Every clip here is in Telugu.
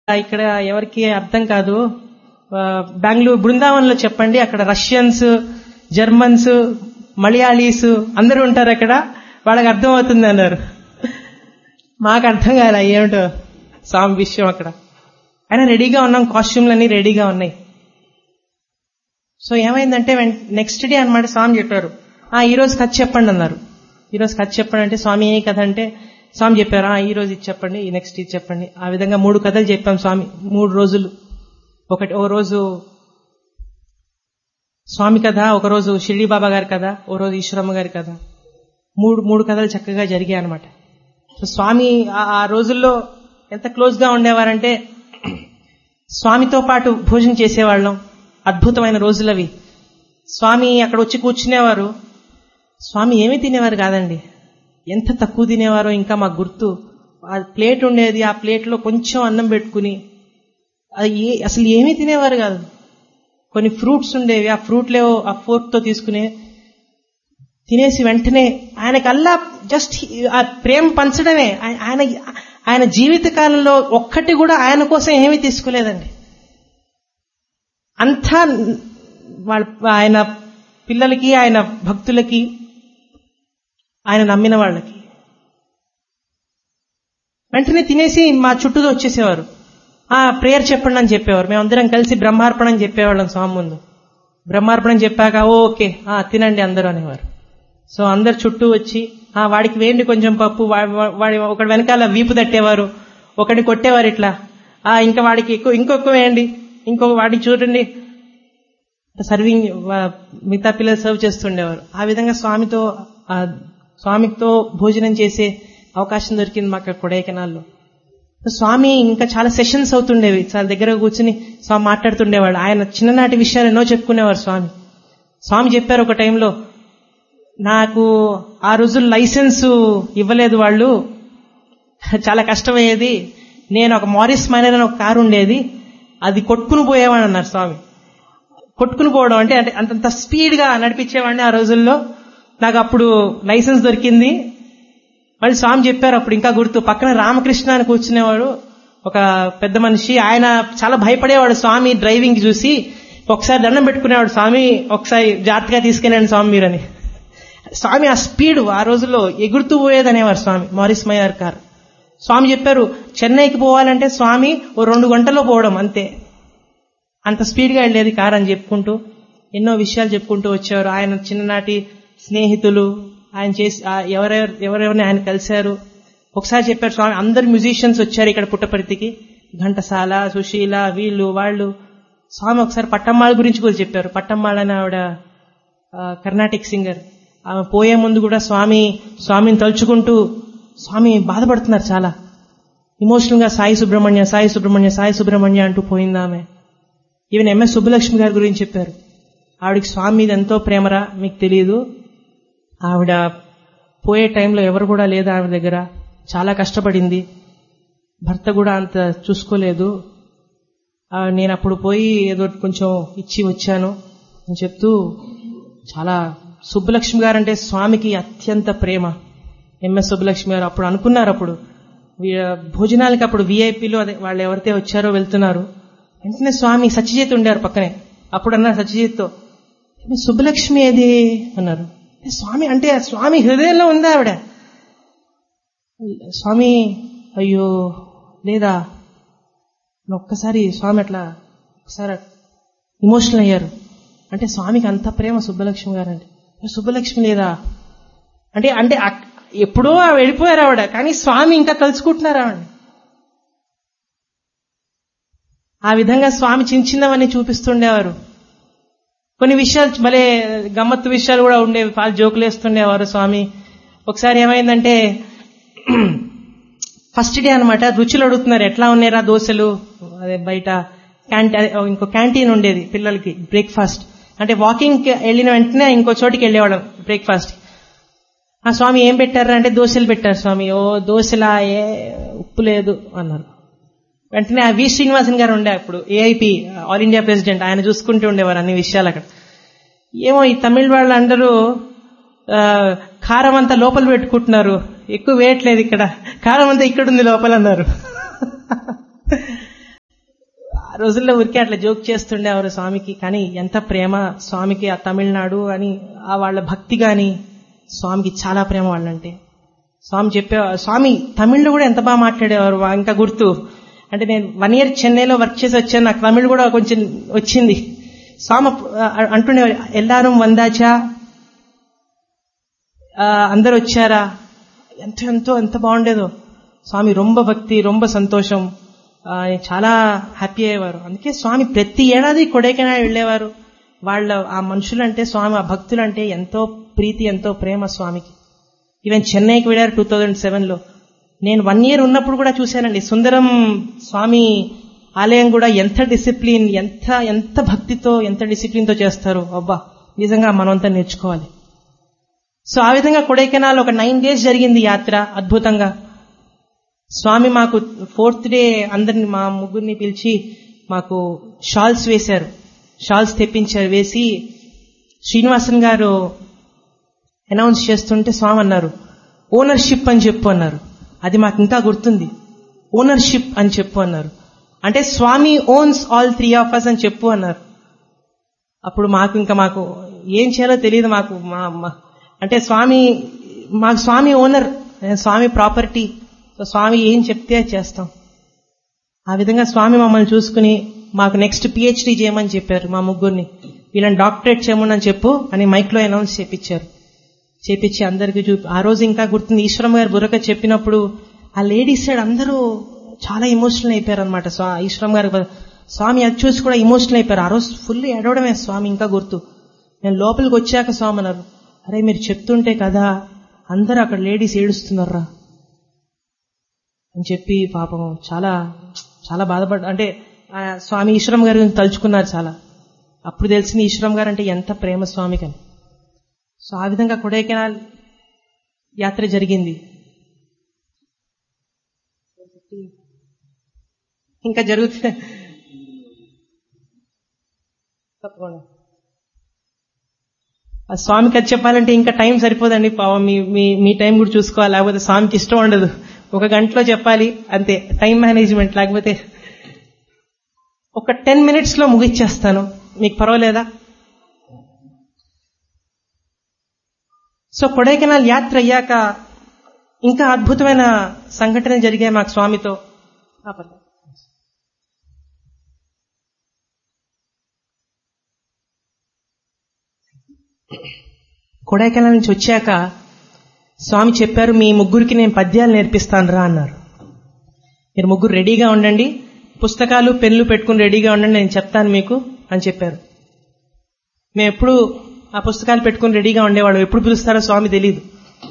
ఇక్కడ ఎవరికి అర్థం కాదు ఆ, బెంగళూరు బృందావనంలో చెప్పండి అక్కడ రష్యన్స్ జర్మన్స్ మలయాళీస్ అందరూ ఉంటారు అక్కడ వాళ్ళకి అర్థం అవుతుంది అన్నారు మాకు అర్థం కాలే ఏమిటో స్వామి విషయం అక్కడ అయినా రెడీగా ఉన్నాం కాస్ట్యూమ్లన్నీ రెడీగా ఉన్నాయి సో ఏమైందంటే నెక్స్ట్ డే అనమాట స్వామి చెప్పారు ఆ ఈ రోజు కథ చెప్పండి అన్నారు ఈ రోజు కథ చెప్పండి అంటే స్వామి ఏ కథ అంటే స్వామి చెప్పారు "ఆ, ఈ రోజు ఇది చెప్పండి ఈ నెక్స్ట్ ఇది చెప్పండి ఆ విధంగా మూడు కథలు చెప్పాం స్వామి మూడు రోజులు ఒకటి ఓ రోజు స్వామి కథ ఒక రోజు షిరిడి బాబా గారి కథ ఓ రోజు ఈశ్వరమ్మ గారి కథ మూడు మూడు కథలు చక్కగా జరిగాయి అనమాట సో స్వామి ఆ- ఆ రోజుల్లో ఎంత క్లోజ్ గా ఉండేవారంటే స్వామితో పాటు భోజనం చేసేవాళ్ళం అద్భుతమైన రోజులు అవి స్వామి అక్కడ వచ్చి కూర్చునేవారు స్వామి ఏమీ తినేవారు కాదండి ఎంత తక్కువ తినేవారో ఇంకా మాకు గుర్తు ఆ ప్లేట్ ఉండేది ఆ ప్లేట్లో కొంచెం అన్నం పెట్టుకుని అది ఏ అసలు ఏమీ తినేవారు కాదు కొన్ని ఫ్రూట్స్ ఉండేవి ఆ ఫ్రూట్లే ఆ ఫోర్క్ తో తీసుకునే తినేసి వెంటనే ఆయనకల్లా జస్ట్ ఆ ప్రేమ పంచడమే ఆయ- ఆయన ఆయన జీవిత కాలంలో ఒక్కటి కూడా ఆయన కోసం ఏమీ తీసుకోలేదండి అంతా వాళ్ళ ఆయన పిల్లలకి ఆయన భక్తులకి ఆయన నమ్మిన వాళ్ళకి వెంటనే తినేసి మా చుట్టూ వచ్చేసేవారు ఆ ప్రేయర్ చెప్పండి అని చెప్పేవారు మేమందరం కలిసి బ్రహ్మార్పణం చెప్పేవాళ్ళం స్వామి ముందు బ్రహ్మార్పణం చెప్పాక "ఓ, ఓకే ఆ తినండి అందరూ అనేవారు సో అందరు చుట్టూ వచ్చి ఆ వాడికి వేయండి కొంచెం పప్పు వా- వా- వాడి ఒకటి వెనకాల వీపు తట్టేవారు ఒకటి కొట్టేవారు ఇట్లా ఆ ఇంకా వాడికి ఎక్కువ ఇంకొక వేయండి ఇంకొక వాడికి చూడండి సర్వింగ్ వా- మిగతా పిల్లలు సర్వ్ చేస్తుండేవారు ఆ విధంగా స్వామితో ఆ స్వామితో భోజనం చేసే అవకాశం దొరికింది మాకు కొడైకెనాల్లో స్వామి ఇంకా చాలా సెషన్స్ అవుతుండేవి చాలా దగ్గర కూర్చుని స్వామి మాట్లాడుతుండేవాడు ఆయన చిన్ననాటి విషయాలు ఎన్నో చెప్పుకునేవారు స్వామి స్వామి చెప్పారు ఒక టైంలో నాకు ఆ రోజులు లైసెన్స్ ఇవ్వలేదు వాళ్ళు చాలా కష్టమయ్యేది నేను ఒక మారిస్ మైనర్ అని ఒక కారు ఉండేది అది కొట్టుకుని పోయేవాడు అన్నారు స్వామి కొట్టుకుని పోవడం అంటే అంటే అంతంత స్పీడ్ గా నడిపించేవాడిని ఆ రోజుల్లో నాకు అప్పుడు లైసెన్స్ దొరికింది మళ్ళీ స్వామి చెప్పారు అప్పుడు ఇంకా గుర్తు పక్కన రామకృష్ణ అని కూర్చునేవాడు ఒక పెద్ద మనిషి ఆయన చాలా భయపడేవాడు స్వామి డ్రైవింగ్ చూసి ఒకసారి దండం పెట్టుకునేవాడు స్వామి ఒకసారి జాగ్రత్తగా తీసుకెళ్ళండి స్వామి మీరని స్వామి ఆ స్పీడ్ ఆ రోజుల్లో ఎగురుతూ పోయేదనేవారు స్వామి మారిస్ మయార్ కార్ స్వామి చెప్పారు చెన్నైకి పోవాలంటే స్వామి ఓ రెండు గంటల్లో పోవడం అంతే అంత స్పీడ్గా వెళ్ళేది కార్ అని చెప్పుకుంటూ ఎన్నో విషయాలు చెప్పుకుంటూ వచ్చేవారు ఆయన చిన్ననాటి స్నేహితులు ఆయన చేసి ఆ ఎవరెవరు ఎవరెవరిని ఆయన కలిశారు ఒకసారి చెప్పారు స్వామి అందరు మ్యూజిషియన్స్ వచ్చారు ఇక్కడ పుట్టపర్తికి ఘంటసాల సుశీల వీళ్ళు వాళ్ళు స్వామి ఒకసారి పట్టమ్మాళ గురించి కూడా చెప్పారు పట్టమ్మాళ అని ఆవిడ ఆ, కర్ణాటిక్ సింగర్ ఆమె పోయే ముందు కూడా స్వామి స్వామిని తలుచుకుంటూ స్వామి బాధపడుతున్నారు చాలా ఇమోషనల్ గా సాయి సుబ్రహ్మణ్య సాయి సుబ్రహ్మణ్య సాయి సుబ్రహ్మణ్య అంటూ పోయింది ఆమె ఈవెన్ ఎంఎస్ సుబ్బలక్ష్మి గారి గురించి చెప్పారు ఆవిడకి స్వామి మీద ఎంతో ప్రేమరా మీకు తెలియదు ఆవిడ పోయే టైంలో ఎవరు కూడా లేదు ఆవిడ దగ్గర చాలా కష్టపడింది భర్త కూడా అంత చూసుకోలేదు ఆ, నేను అప్పుడు పోయి ఏదో కొంచెం ఇచ్చి వచ్చాను అని చెప్తూ చాలా సుబ్బలక్ష్మి గారు అంటే స్వామికి అత్యంత ప్రేమ ఎంఎస్ సుబ్బలక్ష్మి గారు అప్పుడు అనుకున్నారు అప్పుడు వీ- భోజనాలకి అప్పుడు విఐపీలు అదే వాళ్ళు ఎవరైతే వచ్చారో వెళ్తున్నారు వెంటనే స్వామి సత్యజిత్ ఉండారు పక్కనే అప్పుడు అన్నారు సత్యజిత్తో "ఏ, సుబ్బలక్ష్మి ఏది అన్నారు "ఏ, స్వామి అంటే ఆ స్వామి హృదయంలో ఉందా ఆవిడ స్వామి అయ్యో లేదా ఒక్కసారి స్వామి అట్లా ఒకసారి ఇమోషనల్ అయ్యారు అంటే స్వామికి అంత ప్రేమ సుబ్బలక్ష్మి గారు అంటే సుబ్బలక్ష్మి లేదా అంటే అంటే అక్- ఎప్పుడో ఆవిడ వెళ్ళిపోయారు ఆవిడ కానీ స్వామి ఇంకా తలుచుకుంటున్నారు ఆవిడ ఆ విధంగా స్వామి చిన్న చిన్నవన్నీ చూపిస్తుండేవారు కొన్ని విషయాలు భలే గమ్మత్తు విషయాలు కూడా ఉండేవి పాలు జోకులు వేస్తుండేవారు స్వామి ఒకసారి ఏమైందంటే ఫస్ట్ డే అనమాట రుచులు అడుగుతున్నారు ఎట్లా ఉన్నారా దోశలు అదే బయట క్యాంటీ అదే, ఇంకో క్యాంటీన్ ఉండేది పిల్లలకి బ్రేక్ఫాస్ట్ అంటే వాకింగ్ వెళ్ళిన వెంటనే ఇంకో చోటికి వెళ్ళేవాళ్ళం బ్రేక్ఫాస్ట్ ఆ స్వామి ఏం పెట్టారు అంటే దోశలు పెట్టారు స్వామి ఓ దోశలా ఏ ఉప్పు లేదు అన్నారు వెంటనే ఆ వి శ్రీనివాసన్ గారు ఉండే అప్పుడు ఏఐపి ఆల్ ఇండియా ప్రెసిడెంట్ ఆయన చూసుకుంటూ ఉండేవారు అన్ని విషయాలు అక్కడ ఏమో ఈ తమిళ వాళ్ళు అందరూ ఆ, కారం అంతా లోపల పెట్టుకుంటున్నారు ఎక్కువ వేయట్లేదు ఇక్కడ కారం అంతా ఇక్కడ ఉంది లోపల అన్నారు రోజుల్లో ఊరికే అట్లా జోక్ చేస్తుండేవారు స్వామికి కానీ ఎంత ప్రేమ స్వామికి ఆ తమిళనాడు అని ఆ వాళ్ళ భక్తి గాని స్వామికి చాలా ప్రేమ వాళ్ళంటే స్వామి చెప్పే స్వామి తమిళ్లో కూడా ఎంత బాగా మాట్లాడేవారు వా- ఇంకా గుర్తు అంటే నేను వన్ ఇయర్ చెన్నైలో వర్క్ చేసి వచ్చాను నాకు తమిళ్ కూడా కొంచెం వచ్చింది స్వామి అప్పు- ఆ, అంటుండేవారు ఎల్లారం వందాచా ఆ, అందరు వచ్చారా ఎంత ఎంతో ఎంత బాగుండేదో స్వామి రొంబ భక్తి రొంబ సంతోషం ఆ, చాలా హ్యాపీ అయ్యేవారు అందుకే స్వామి ప్రతి ఏడాది కొడైకెనాల్ వెళ్ళేవారు వాళ్ళ ఆ మనుషులంటే స్వామి ఆ భక్తులంటే ఎంతో ప్రీతి ఎంతో ప్రేమ స్వామికి ఈవెన్ చెన్నైకి వెళ్ళారు టూ థౌజండ్ సెవెన్లో నేను వన్ ఇయర్ ఉన్నప్పుడు కూడా చూశానండి సుందరం స్వామి ఆలయం కూడా ఎంత డిసిప్లిన్ ఎంత ఎంత భక్తితో ఎంత డిసిప్లిన్తో చేస్తారు అబ్బా నిజంగా మనమంతా నేర్చుకోవాలి సో ఆ విధంగా కొడైకెనాల్ ఒక నైన్ డేస్ జరిగింది యాత్ర అద్భుతంగా స్వామి మాకు ఫోర్త్ డే అందరిని మా ముగ్గురిని పిలిచి మాకు షాల్స్ వేశారు షాల్స్ తెప్పించారు వేసి శ్రీనివాసన్ గారు అనౌన్స్ చేస్తుంటే స్వామి అన్నారు ఓనర్షిప్ అని చెప్పు అన్నారు అది మాకు ఇంకా గుర్తుంది ఓనర్షిప్ అని చెప్పు అన్నారు అంటే స్వామి owns all three of us అని చెప్పు అన్నారు అప్పుడు మాకు ఇంకా మాకు ఏం చేయాలో తెలియదు మాకు మా మా- అంటే స్వామి మాకు స్వామి ఓనర్ స్వామి ప్రాపర్టీ సో స్వామి ఏం చెప్తే అది చేస్తాం ఆ విధంగా స్వామి మమ్మల్ని చూసుకుని మాకు నెక్స్ట్ పిహెచ్డీ చేయమని చెప్పారు మా ముగ్గురిని వీళ్ళని డాక్టరేట్ చేయమని చెప్పు అని మైక్లో అనౌన్స్ చేపించారు చేపించి అందరికీ చూపి ఆ రోజు ఇంకా గుర్తుంది ఈశ్వరం గారు బుర్రక చెప్పినప్పుడు ఆ లేడీస్ సైడ్ అందరూ చాలా ఇమోషనల్ అయిపోయారు అనమాట ఈశ్వరం గారు స్వామి అది చూసి కూడా ఇమోషనల్ అయిపోయారు ఆ రోజు ఫుల్ ఏడవడమే స్వామి ఇంకా గుర్తు నేను లోపలికి వచ్చాక స్వామి అన్నారు అరే మీరు చెప్తుంటే కదా అందరూ అక్కడ లేడీస్ ఏడుస్తున్నారా అని చెప్పి పాపం చాలా చాలా బాధపడ్డ అంటే ఆ స్వామి ఈశ్వరం గారి గురించి తలుచుకున్నారు చాలా అప్పుడు తెలిసింది ఈశ్వరం గారు అంటే ఎంత ప్రేమ స్వామికి అని సో ఆ విధంగా కొడైకెనాల్ యాత్ర జరిగింది ఇంకా జరుగుతుంది తప్పకుండా ఆ స్వామికి అది చెప్పాలంటే ఇంకా టైం సరిపోదండి పావం మీ మీ మీ టైం కూడా చూసుకోవాలి లేకపోతే స్వామికి ఇష్టం ఉండదు ఒక గంటలో చెప్పాలి అంతే టైం మేనేజ్మెంట్ లేకపోతే ఒక టెన్ మినిట్స్ లో ముగిచ్చేస్తాను మీకు పర్వాలేదా సో కొడైకెనాల్ యాత్ర అయ్యాక ఇంకా అద్భుతమైన సంఘటన జరిగాయి మాకు స్వామితో ఆ, పర్లేదు. కొడైకెనాల్ నుంచి వచ్చాక స్వామి చెప్పారు మీ ముగ్గురికి నేను పద్యాలు నేర్పిస్తాను రా అన్నారు మీరు ముగ్గురు రెడీగా ఉండండి పుస్తకాలు పెన్నులు పెట్టుకుని రెడీగా ఉండండి నేను చెప్తాను మీకు అని చెప్పారు మేము ఎప్పుడు ఆ పుస్తకాలు పెట్టుకుని రెడీగా ఉండేవాళ్ళం ఎప్పుడు పిలుస్తారో స్వామి తెలియదు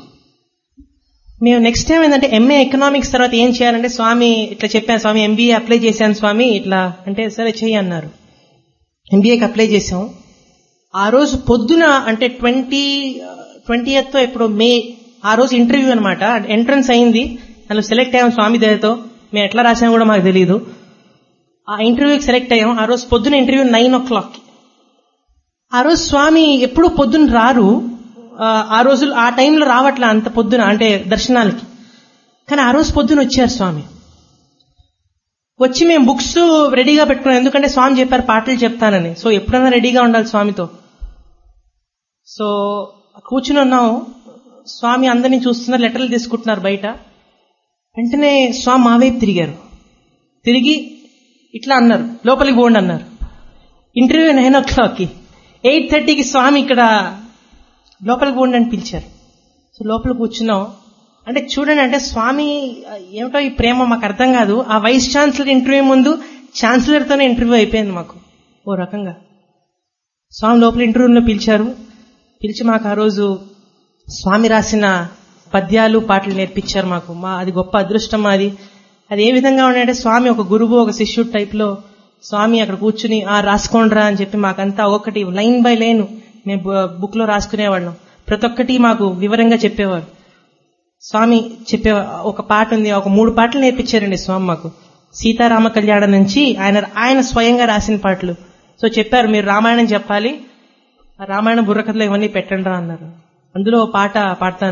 మేము నెక్స్ట్ టైం ఏంటంటే ఎంఏ ఎకనామిక్స్ తర్వాత ఏం చేయాలంటే స్వామి ఇట్లా చెప్పాను స్వామి ఎంబీఏ అప్లై చేశాను స్వామి ఇట్లా అంటే సరే చెయ్యి అన్నారు ఎంబీఏకి అప్లై చేశాం ఆ రోజు పొద్దున అంటే ట్వంటీ ట్వంటీ ఎయిత్ ఇప్పుడు మే ఆ రోజు ఇంటర్వ్యూ అనమాట ఎంట్రన్స్ అయింది అందులో సెలెక్ట్ అయ్యాం స్వామి దయతో మేము ఎట్లా రాసామో కూడా మాకు తెలియదు ఆ ఇంటర్వ్యూకి సెలెక్ట్ అయ్యాం ఆ రోజు పొద్దున ఇంటర్వ్యూ నైన్ ఓ క్లాక్ ఆ రోజు స్వామి ఎప్పుడు పొద్దున రారు ఆ, ఆ రోజులు ఆ టైంలో రావట్లే అంత పొద్దున అంటే దర్శనాలకి కానీ ఆ రోజు పొద్దున వచ్చారు స్వామి వచ్చి మేము బుక్స్ రెడీగా పెట్టుకున్నాం ఎందుకంటే స్వామి చెప్పారు పాటలు చెప్తానని సో ఎప్పుడైనా రెడీగా ఉండాలి స్వామితో సో కూర్చుని ఉన్నాం స్వామి అందరినీ చూస్తున్నారు లెటర్లు తీసుకుంటున్నారు బయట వెంటనే స్వామి మా వైపు తిరిగారు తిరిగి ఇట్లా అన్నారు లోపలికి పోండి అన్నారు ఇంటర్వ్యూ నైన్ ఓ క్లాక్కి ఎయిట్ థర్టీకి స్వామి ఇక్కడ లోపలికి పోండి అని పిలిచారు సో లోపల కూర్చున్నాం అంటే చూడండి అంటే స్వామి ఆ, ఏమిటో ఈ ప్రేమ మాకు అర్థం కాదు ఆ వైస్ ఛాన్సలర్ ఇంటర్వ్యూ ముందు ఛాన్సలర్తోనే ఇంటర్వ్యూ అయిపోయింది మాకు ఓ రకంగా స్వామి లోపల ఇంటర్వ్యూలో పిలిచారు పిలిచి మాకు ఆ రోజు స్వామి రాసిన పద్యాలు పాటలు నేర్పించారు మాకు మా అది గొప్ప అదృష్టం మాది అది ఏ విధంగా ఉన్నాయంటే స్వామి ఒక గురువు ఒక శిష్యుడు టైప్ లో స్వామి అక్కడ కూర్చుని ఆ రాసుకోండ్రా అని చెప్పి మాకంతా ఒక్కటి లైన్ బై లైన్ మేము బుక్ లో రాసుకునేవాళ్ళం ప్రతి ఒక్కటి మాకు వివరంగా చెప్పేవారు స్వామి చెప్పే ఒక పాట ఉంది ఒక మూడు పాటలు నేర్పించారండి స్వామి మాకు సీతారామ కళ్యాణం నుంచి ఆయన ఆయన స్వయంగా రాసిన పాటలు సో చెప్పారు మీరు రామాయణం చెప్పాలి ఆ రామాయణ బుర్రకథలో ఇవన్నీ పెట్టండి రా అన్నారు అందులో ఓ పాట పాడతాను